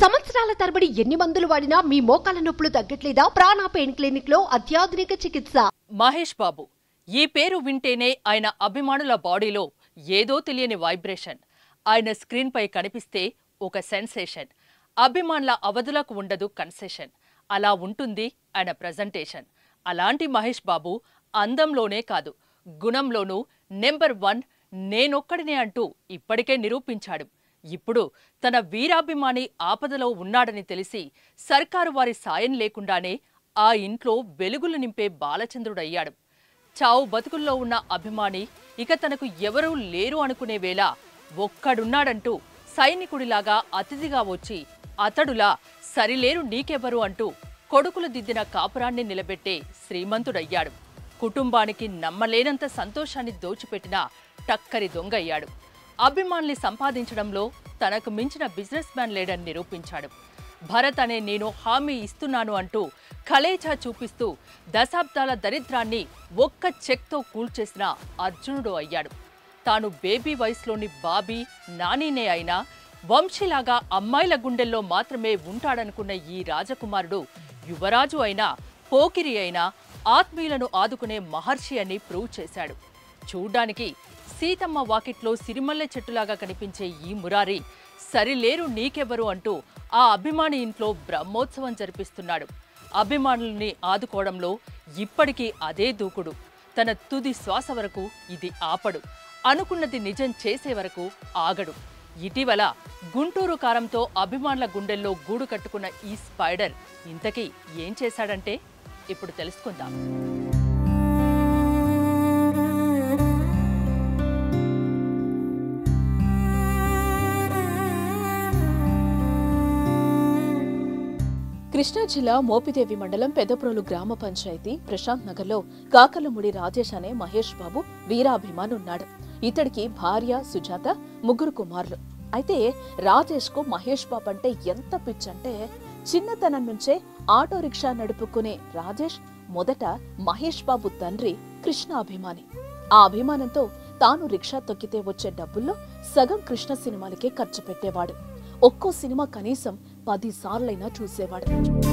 సంవత్సరాల తరబడి ఎన్ని మందులు వాడినా మీ మోకాల నొప్పులు తగ్గట్లేదా ప్రాణ పెయిన్ క్లినిక్ లో అత్యాధునిక చికిత్స మహేష్ బాబు ఈ పేరు వింటేనే ఆయన అభిమానుల బాడీలో ఏదో తెలియని వైబ్రేషన్ ఆయన స్క్రీన్పై కనిపిస్తే ఒక సెన్సేషన్ అభిమానుల అవధులకు ఉండదు కన్సెషన్ అలా ఉంటుంది ఆయన ప్రజెంటేషన్ అలాంటి మహేష్ బాబు అందంలోనే కాదు గుణంలోనూ నెంబర్ వన్ నేనొక్కడినే అంటూ ఇప్పటికే నిరూపించాడు ఇప్పుడు తన వీరాభిమాని ఆపదలో ఉన్నాడని తెలిసి సర్కారు వారి సాయం లేకుండానే ఆ ఇంట్లో వెలుగులు నింపే బాలచంద్రుడయ్యాడు చావు బతుకుల్లో ఉన్న అభిమాని ఇక తనకు ఎవరూ లేరు అనుకునే వేళ ఒక్కడున్నాడంటూ సైనికుడిలాగా అతిథిగా వచ్చి అతడులా సరిలేరు నీకెవరు అంటూ కొడుకులు దిద్దిన కాపురాన్ని నిలబెట్టే శ్రీమంతుడయ్యాడు కుటుంబానికి నమ్మలేనంత సంతోషాన్ని దోచిపెట్టిన టక్కరి దొంగయ్యాడు అభిమానుల్ని సంపాదించడంలో తనకు మించిన బిజినెస్ మ్యాన్ లేడని నిరూపించాడు భరత్ అనే నేను హామీ ఇస్తున్నాను అంటూ కలేజా చూపిస్తూ దశాబ్దాల దరిద్రాన్ని ఒక్క చెక్తో కూల్చేసిన అర్జునుడు అయ్యాడు తాను బేబీ వయసులోని బాబీ నానీనే అయినా వంశీలాగా అమ్మాయిల గుండెల్లో మాత్రమే ఉంటాడనుకున్న ఈ రాజకుమారుడు యువరాజు అయినా పోకిరి అయినా ఆత్మీయులను ఆదుకునే మహర్షి అని ప్రూవ్ చేశాడు చూడ్డానికి సీతమ్మ వాకిట్లో సిరిమల్లె చెట్టులాగా కనిపించే ఈ మురారి సరిలేరు నీకెవరు అంటూ ఆ అభిమాని ఇంట్లో బ్రహ్మోత్సవం జరిపిస్తున్నాడు అభిమానుల్ని ఆదుకోవడంలో ఇప్పటికీ అదే దూకుడు తన తుది శ్వాస వరకు ఇది ఆపడు అనుకున్నది నిజం చేసే వరకు ఆగడు ఇటీవల గుంటూరు కారంతో అభిమానుల గుండెల్లో గూడు కట్టుకున్న ఈ స్పైడర్ ఇంతకీ ఏం చేశాడంటే ఇప్పుడు తెలుసుకుందాం కృష్ణా జిల్లా మోపిదేవి మండలం పెద్దప్రోలు గ్రామ పంచాయతీ ప్రశాంత్ నగర్లో కాకర్లముడి రాజేష్ అనే మహేష్ బాబు వీరాభిమాని ఉన్నాడు ఇతడికి భార్య సుజాత ముగ్గురు కుమారులు అయితే రాజేష్ కు మహేష్ బాబు అంటే ఎంత పిచ్చంటే చిన్నతనం నుంచే ఆటో రిక్షా నడుపుకునే రాజేష్ మొదట మహేష్ బాబు తండ్రి కృష్ణ అభిమాని ఆ అభిమానంతో తాను రిక్షా తొక్కితే వచ్చే డబ్బుల్లో సగం కృష్ణ సినిమాలకే ఖర్చు పెట్టేవాడు ఒక్కో సినిమా కనీసం పది సార్లైనా చూసేవాడు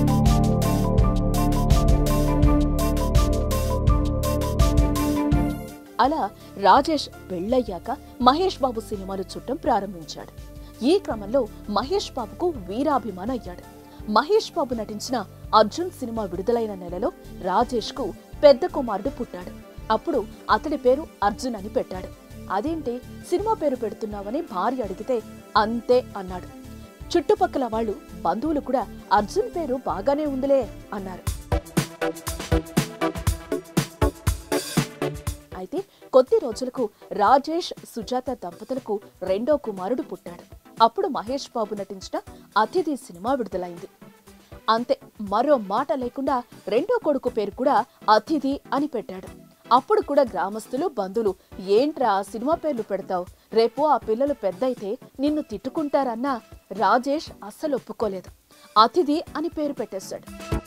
అలా రాజేష్ పెళ్ళయ్యాక మహేష్ బాబు సినిమాలు చుట్టం ప్రారంభించాడు ఈ క్రమంలో మహేష్ బాబుకు వీరాభిమాన అయ్యాడు మహేష్ బాబు నటించిన అర్జున్ సినిమా విడుదలైన నెలలో రాజేష్ కు పెద్ద కుమారుడు పుట్టాడు అప్పుడు అతడి పేరు అర్జున్ అని పెట్టాడు అదేంటి సినిమా పేరు పెడుతున్నావని భార్య అడిగితే అంతే అన్నాడు చుట్టుపక్కల వాళ్ళు బంధువులు కూడా అర్జున్ పేరు బాగానే ఉందిలే అన్నారు అయితే కొద్ది రోజులకు రాజేష్ సుజాత దంపతులకు రెండో కుమారుడు పుట్టాడు అప్పుడు మహేష్ బాబు నటించిన అతిథి సినిమా విడుదలైంది అంతే మరో మాట లేకుండా రెండో కొడుకు పేరు కూడా అతిథి అని పెట్టాడు అప్పుడు కూడా గ్రామస్తులు బంధువులు ఏంట్రా సినిమా పేర్లు పెడతావు రేపు ఆ పిల్లలు పెద్దయితే నిన్ను తిట్టుకుంటారన్నా రాజేష్ అస్సలు ఒప్పుకోలేదు అతిథి అని పేరు పెట్టేశాడు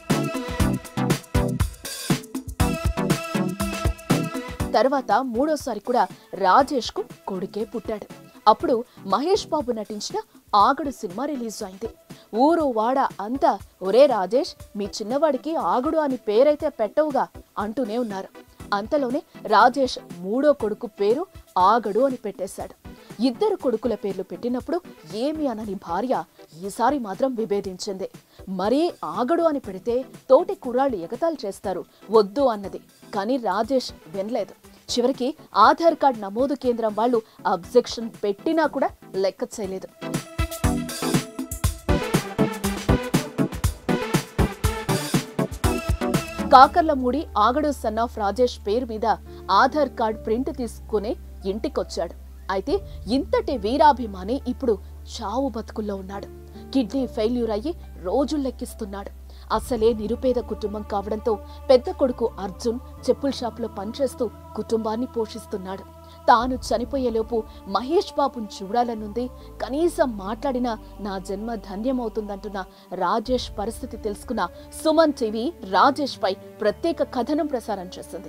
తర్వాత మూడోసారి కూడా రాజేష్ కు కొడుకే పుట్టాడు అప్పుడు మహేష్ బాబు నటించిన ఆగడు సినిమా రిలీజ్ అయింది ఊరు వాడ అంతా ఒరే రాజేష్ మీ చిన్నవాడికి ఆగుడు అని పేరైతే పెట్టవుగా అంటూనే ఉన్నారు అంతలోనే రాజేష్ మూడో కొడుకు పేరు ఆగడు అని పెట్టేశాడు ఇద్దరు కొడుకుల పేర్లు పెట్టినప్పుడు ఏమి అనని భార్య ఈసారి మాత్రం విభేదించింది మరీ ఆగడు అని పెడితే తోటి కుర్రాళ్ళు ఎగతాలు చేస్తారు వద్దు అన్నది కానీ రాజేష్ వినలేదు చివరికి ఆధార్ కార్డ్ నమోదు కేంద్రం వాళ్ళు అబ్జెక్షన్ పెట్టినా కూడా లెక్క చేయలేదు కాకర్లమూడి ఆగడు సన్ ఆఫ్ రాజేష్ పేరు మీద ఆధార్ కార్డ్ ప్రింట్ తీసుకునే ఇంటికొచ్చాడు అయితే ఇంతటి వీరాభిమాని ఇప్పుడు చావు బతుకుల్లో ఉన్నాడు కిడ్నీ ఫెయిల్యూర్ అయ్యి రోజులు లెక్కిస్తున్నాడు అసలే నిరుపేద కుటుంబం కావడంతో పెద్ద కొడుకు అర్జున్ చెప్పుల షాపులో పనిచేస్తూ కుటుంబాన్ని పోషిస్తున్నాడు తాను చనిపోయేలోపు మహేష్ బాబుని చూడాలనుంది కనీసం మాట్లాడినా నా జన్మ ధన్యమవుతుందంటున్న రాజేష్ పరిస్థితి తెలుసుకున్న సుమన్ టీవీ రాజేష్ పై ప్రత్యేక కథనం ప్రసారం చేసింది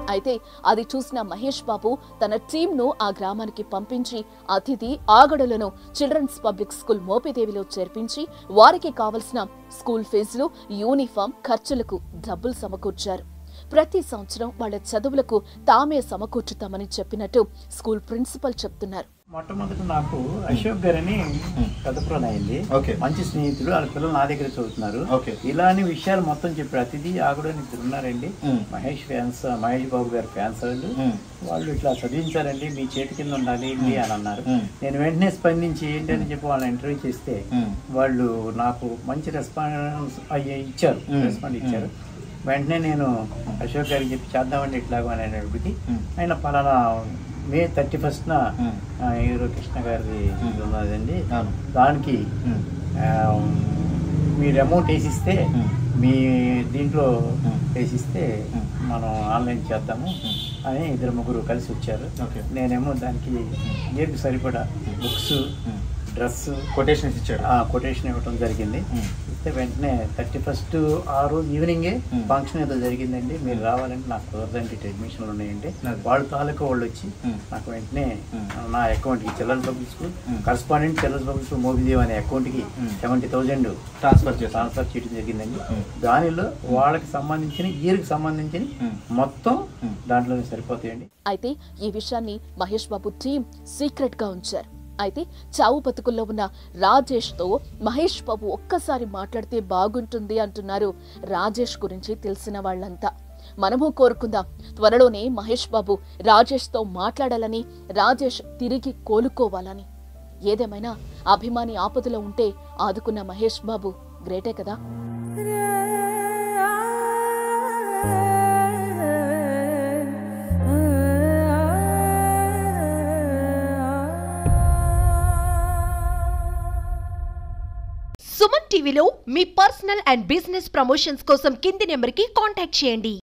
అయితే అది చూసిన మహేష్ బాబు తన టీంను ఆ గ్రామానికి పంపించి అతిథి ఆగడులను చిల్డ్రన్స్ పబ్లిక్ స్కూల్ మోపిదేవిలో చేర్పించి వారికి కావలసిన స్కూల్ ఫీజులు యూనిఫామ్ ఖర్చులకు డబ్బులు సమకూర్చారు ప్రతి సంవత్సరం వాళ్ళ చదువులకు తామే సమకూర్చుతామని చెప్పినట్టు స్కూల్ ప్రిన్సిపల్ చెప్తున్నారు మొట్టమొదట నాకు అశోక్ గారని కథపురం అయింది ఓకే. మంచి స్నేహితుడు వాళ్ళ పిల్లలు నా దగ్గర చదువుతున్నారు ఓకే. ఇలాంటి విషయాలు మొత్తం చెప్పారు అతిథి ఆగుడు అని ఇద్దరు ఉన్నారండి మ్మ్. మహేష్ ఫ్యాన్స్ మహేష్ బాబు గారి ఫ్యాన్స్ వాళ్ళు మ్మ్. వాళ్ళు ఇట్లా చదివించారండి మీ చేతి కింద ఉండాలి ఇది అని అన్నారు మ్మ్. నేను వెంటనే స్పందించి ఏంటని చెప్పి వాళ్ళని ఇంటర్వ్యూ చేస్తే మ్మ్. వాళ్ళు నాకు మంచి రెస్పాన్స్ అయ్యే ఇచ్చారు మ్మ్. రెస్పాండ్ ఇచ్చారు వెంటనే నేను అశోక్ గారికి చెప్పి చేద్దామండి ఇట్లాగో అనేటప్పటికి మ్మ్. ఆయన పలానా మే థర్టీ ఫస్ట్న మ్మ్. హీరో కృష్ణ గారిది ఇది ఉన్నదండి అవును. దానికి మ్మ్. ఆ, మీరు అమౌంట్ వేసిస్తే మ్మ్. మీ దీంట్లో మ్మ్. వేసిస్తే మ్మ్. మనం ఆన్లైన్ చేద్దాము అని ఇద్దరు ముగ్గురు కలిసి వచ్చారు ఓకే. నేనేమో దానికి ఇయర్కి సరిపడా బుక్స్ మ్మ్. డ్రెస్ కొటేషన్స్ ఇచ్చాడు కొటేషన్ ఇవ్వడం జరిగింది మ్మ్. ఇస్తే వెంటనే థర్టీ ఫస్ట్ ఆ రోజు ఈవినింగే మ్మ్. ఫంక్షన్ ఏదో జరిగిందండి మీరు రావాలంటే నాకు కుదరదండి ఇటు అడ్మిషన్లు ఉన్నాయండి అదే. వాళ్ళ తాలూకా వాళ్ళు వచ్చి మ్మ్. నాకు వెంటనే మ్మ్. నా అకౌంట్కి చిల్డ్రన్స్ పబ్లిక్ స్కూల్ మ్మ్. Correspondent children's public school Mopidevi అనే అకౌంట్కి మ్మ్. సెవెంటీ థౌజండ్ ట్రాన్స్ఫర్ చేస్తాను ట్రాన్స్ఫర్ చేయడం జరిగిందండి మ్మ్. దానిలో వాళ్ళకి సంబంధించిన ఇయర్కి సంబంధించిన మ్మ్. మొత్తం మ్మ్. దాంట్లోనే సరిపోతాయండి అయితే ఈ విషయాన్ని మహేష్ బాబు టీం సీక్రెట్ గా ఉంచారు అయితే చావు బతుకుల్లో ఉన్న రాజేష్ తో మహేష్ బాబు ఒక్కసారి మాట్లాడితే బాగుంటుంది అంటున్నారు రాజేష్ గురించి తెలిసిన వాళ్ళంతా మనము కోరుకుందాం త్వరలోనే మహేష్ బాబు రాజేష్ తో మాట్లాడాలని రాజేష్ తిరిగి కోలుకోవాలని ఏదేమైనా అభిమాని ఆపదలో ఉంటే ఆదుకున్న మహేష్ బాబు గ్రేటే కదా సుమన్ టీవీలో మీ పర్సనల్ అండ్ బిజినెస్ ప్రమోషన్స్ కోసం కింది నెంబర్కి కాంటాక్ట్ చేయండి